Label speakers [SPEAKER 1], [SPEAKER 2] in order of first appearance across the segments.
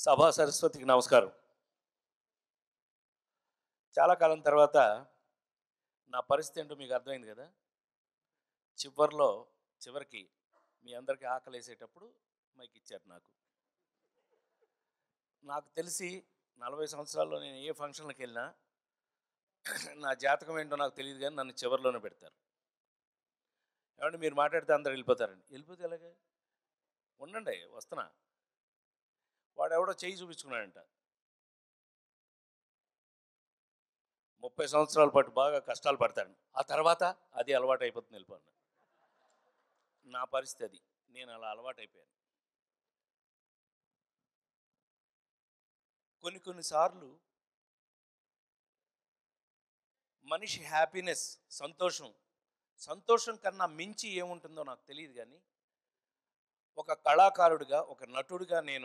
[SPEAKER 1] సభా సరస్వతికి నమస్కారం చాలా కాలం తర్వాత నా పరిస్థితి ఏంటో మీకు అర్థమైంది కదా చివరిలో చివరికి మీ అందరికీ ఆకలి వేసేటప్పుడు మైక్ ఇచ్చారు నాకు నాకు తెలిసి నలభై సంవత్సరాల్లో నేను ఏ ఫంక్షన్లకు వెళ్ళినా నా జాతకం ఏంటో నాకు తెలియదు కానీ నన్ను చివరిలోనే పెడతారు ఏమంటే మీరు మాట్లాడితే అందరు వెళ్ళిపోతారండి వెళ్ళిపోతే ఎలాగే ఉండండి వస్తున్నా వాడు ఎవడో చేయి చూపించుకున్నాడంట ముప్పై సంవత్సరాల పాటు బాగా కష్టాలు పడతాడు ఆ తర్వాత అది అలవాటు అయిపోతుంది వెళ్ళిపోను నా పరిస్థితి అది నేను అలా అలవాటు అయిపోయాను కొన్ని కొన్నిసార్లు మనిషి హ్యాపీనెస్ సంతోషం సంతోషం కన్నా మించి ఏముంటుందో నాకు తెలియదు కానీ ఒక కళాకారుడిగా ఒక నటుడిగా నేను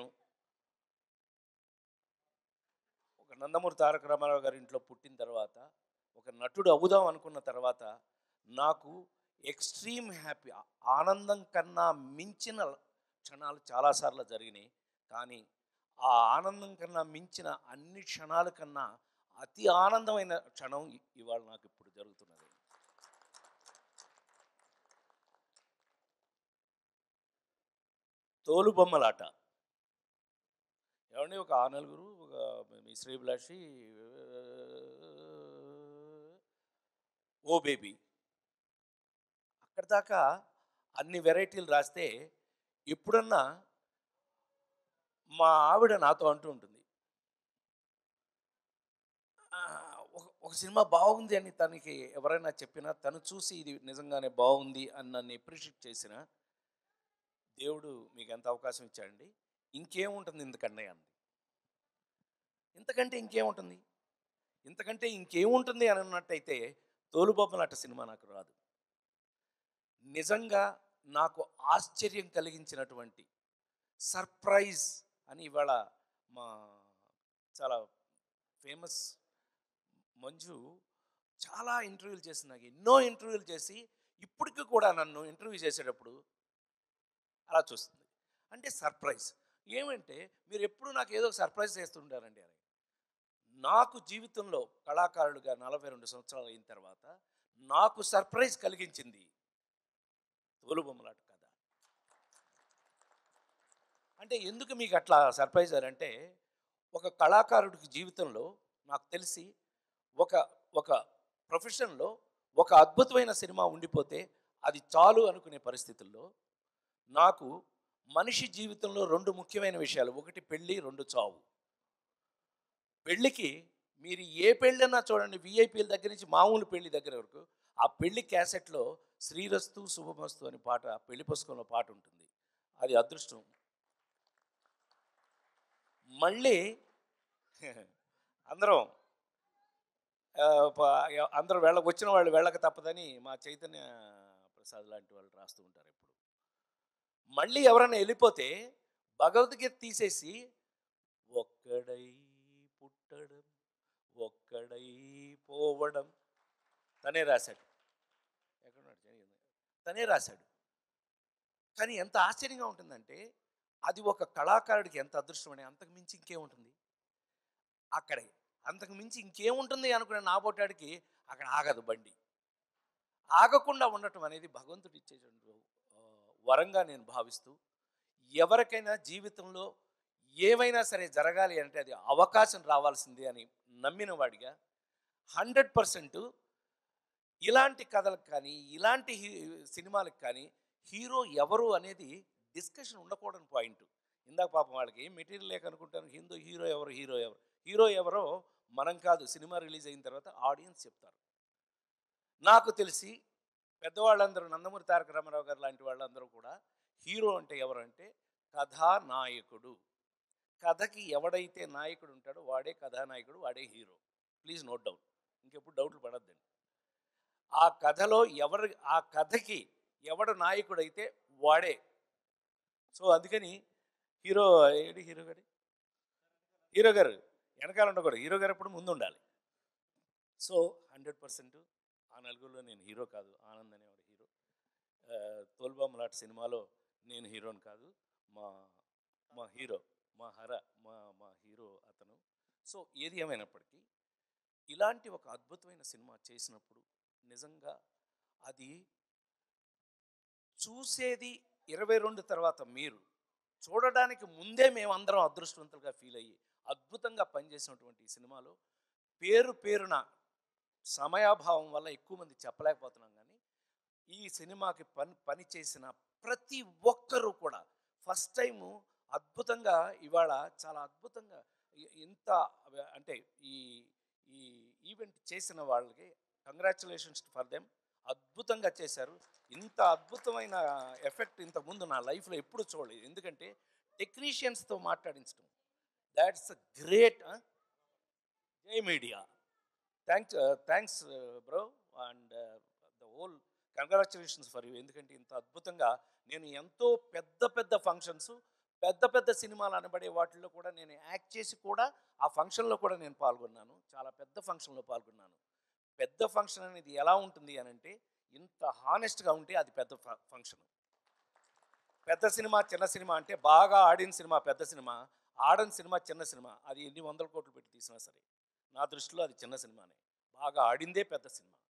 [SPEAKER 1] ఒక నందమూరి తారక రామారావు గారి ఇంట్లో పుట్టిన తర్వాత ఒక నటుడు అవుదాం అనుకున్న తర్వాత నాకు ఎక్స్ట్రీమ్ హ్యాపీ ఆనందం కన్నా మించిన క్షణాలు చాలాసార్లు జరిగినాయి కానీ ఆ ఆనందం కన్నా మించిన అన్ని క్షణాల కన్నా అతి ఆనందమైన క్షణం ఇ- ఇవాళ నాకు ఇప్పుడు జరుగుతున్నది తోలుబొమ్మలాట ఏమండి ఒక ఆ నలుగురు ఒక మీ శ్రీభిలాషి ఓ బేబీ అక్కడి దాకా అన్ని వెరైటీలు రాస్తే ఎప్పుడన్నా మా ఆవిడ నాతో అంటూ ఉంటుంది "ఆ, ఒక ఒక సినిమా బాగుంది అని తనకి ఎవరైనా చెప్పినా తను చూసి ఇది నిజంగానే బాగుంది అని నన్ను ఎప్రిషియేట్ చేసిన దేవుడు మీకు ఎంత అవకాశం ఇచ్చాడండి ఇంకేముంటుంది ఇంతకన్నా అంది ఇంతకంటే ఇంకేముంటుంది ఇంతకంటే ఇంకేముంటుంది అని అన్నట్టయితే తోలుబొమ్మలాట సినిమా నాకు రాదు నిజంగా నాకు ఆశ్చర్యం కలిగించినటువంటి సర్ప్రైజ్ అని ఇవాళ మా చాలా ఫేమస్ మంజు చాలా ఇంటర్వ్యూలు చేసి నాకు ఎన్నో ఇంటర్వ్యూలు చేసి ఇప్పటికీ కూడా నన్ను ఇంటర్వ్యూ చేసేటప్పుడు అలా చూస్తుంది అంటే సర్ప్రైజ్ ఏమంటే మీరు ఎప్పుడు నాకు ఏదో ఒక సర్ప్రైజ్ చేస్తుంటారండి అని నాకు జీవితంలో కళాకారుడిగా నలభై రెండు సంవత్సరాలు అయిన తర్వాత నాకు సర్ప్రైజ్ కలిగించింది తోలుబొమ్మలాట కథ అంటే ఎందుకు మీకు అట్లా సర్ప్రైజ్ అంటే ఒక కళాకారుడికి జీవితంలో నాకు తెలిసి ఒక ఒక ప్రొఫెషన్లో ఒక అద్భుతమైన సినిమా ఉండిపోతే అది చాలు అనుకునే పరిస్థితుల్లో నాకు మనిషి జీవితంలో రెండు ముఖ్యమైన విషయాలు ఒకటి పెళ్ళి రెండు చావు పెళ్ళికి మీరు ఏ పెళ్ళన్నా చూడండి విఐపీల దగ్గర నుంచి మామూలు పెళ్లి దగ్గర వరకు ఆ పెళ్లి క్యాసెట్లో శ్రీరస్తు శుభమస్తు అని పాట పెళ్లి పుస్తకంలో పాట ఉంటుంది అది అదృష్టం మళ్ళీ అందరం ఆ, ప- అందరూ వెళ్ళ వచ్చిన వాళ్ళు వెళ్ళక తప్పదని మా చైతన్య ప్రసాద్ లాంటి వాళ్ళు రాస్తూ ఉంటారు ఎప్పుడు మళ్ళీ ఎవరైనా వెళ్ళిపోతే భగవద్గీత తీసేసి ఒక్కడై పుట్టడం ఒక్కడై పోవడం తనే రాశాడు ఎక్కడున్నాడు తెలియదు. తనే రాశాడు కానీ ఎంత ఆశ్చర్యంగా ఉంటుందంటే అది ఒక కళాకారుడికి ఎంత అదృష్టం అని అంతకు మించి ఇంకేముంటుంది అక్కడే అంతకు మించి ఇంకేముంటుంది అనుకునే నాబోటాడికి అక్కడ ఆగదు బండి ఆగకుండా ఉండటం అనేది భగవంతుడు ఇచ్చేటువంటి ఆ, వరంగా నేను భావిస్తూ ఎవరికైనా జీవితంలో ఏవైనా సరే జరగాలి అంటే అది అవకాశం రావాల్సిందే అని నమ్మిన వాడిగా హండ్రెడ్ పర్సెంట్ ఇలాంటి కథలకు కానీ ఇలాంటి హీ సినిమాలకు కానీ హీరో ఎవరు అనేది డిస్కషన్ ఉండకూడని పాయింట్ ఇందాక పాపం వాళ్ళకి ఏం మెటీరియల్ లేక అనుకుంటాను హిందూ హీరో ఎవరు హీరో ఎవరు హీరో ఎవరో మనం కాదు సినిమా రిలీజ్ అయిన తర్వాత ఆడియన్స్ చెప్తారు నాకు తెలిసి పెద్దవాళ్ళందరూ నందమూరి తారక రామారావు గారు లాంటి వాళ్ళందరూ కూడా హీరో అంటే ఎవరంటే కథానాయకుడు కథకి ఎవడైతే నాయకుడు ఉంటాడో వాడే కథానాయకుడు వాడే హీరో ప్లీజ్ నోట్ డౌన్ ఇంకెప్పుడు డౌట్లు పడద్దండి ఆ కథలో ఎవరు ఆ కథకి ఎవడు నాయకుడైతే వాడే సో అందుకని హీరో ఏడి హీరో గారి హీరో గారు వెనకాల ఉండకూడదు హీరో గారు ఎప్పుడు ముందు ఉండాలి సో హండ్రెడ్ పర్సెంట్ ఆ నలుగురిలో నేను హీరో కాదు ఆనంద్ అనేవాడు హీరో తోల్బామ్ లాంటి సినిమాలో నేను హీరోని కాదు మా మా హీరో మా హర మా మా హీరో అతను సో ఏది ఏమైనప్పటికీ ఇలాంటి ఒక అద్భుతమైన సినిమా చేసినప్పుడు నిజంగా అది చూసేది ఇరవై రెండు తర్వాత మీరు చూడడానికి ముందే మేమందరం అదృష్టవంతులుగా ఫీల్ అయ్యి అద్భుతంగా పనిచేసినటువంటి ఈ సినిమాలో పేరు పేరున సమయాభావం వల్ల ఎక్కువ మంది చెప్పలేకపోతున్నాం కానీ ఈ సినిమాకి పని పని చేసిన ప్రతి ఒక్కరూ కూడా ఫస్ట్ టైము అద్భుతంగా ఇవాళ చాలా అద్భుతంగా ఇ- ఇంత అంటే ఈ ఈ ఈవెంట్ చేసిన వాళ్ళకి కంగ్రాచులేషన్స్ ఫర్ దెమ్ అద్భుతంగా చేశారు ఇంత అద్భుతమైన ఎఫెక్ట్ ఇంతకుముందు నా లైఫ్లో ఎప్పుడు చూడలేదు ఎందుకంటే టెక్నీషియన్స్తో మాట్లాడించడం దాట్స్ గ్రేట్ జై media thanks thanks bro and the whole congratulations for you ఎందుకంటే ఇంత అద్భుతంగా నేను ఎంతో పెద్ద పెద్ద ఫంక్షన్స్ పెద్ద పెద్ద సినిమాలు అనబడే వాటిల్లో కూడా నేను యాక్ట్ చేసి కూడా ఆ ఫంక్షన్లో కూడా నేను పాల్గొన్నాను చాలా పెద్ద ఫంక్షన్లో పాల్గొన్నాను పెద్ద ఫంక్షన్ అనేది ఎలా ఉంటుంది అని అంటే ఇంత హానెస్ట్గా ఉంటే అది పెద్ద ఫంక్షన్ పెద్ద సినిమా చిన్న సినిమా అంటే బాగా ఆడిన సినిమా పెద్ద సినిమా ఆడని సినిమా చిన్న సినిమా అది ఎన్ని వందల కోట్లు పెట్టి తీసినా సరే నా దృష్టిలో అది చిన్న సినిమానే బాగా ఆడిందే పెద్ద సినిమా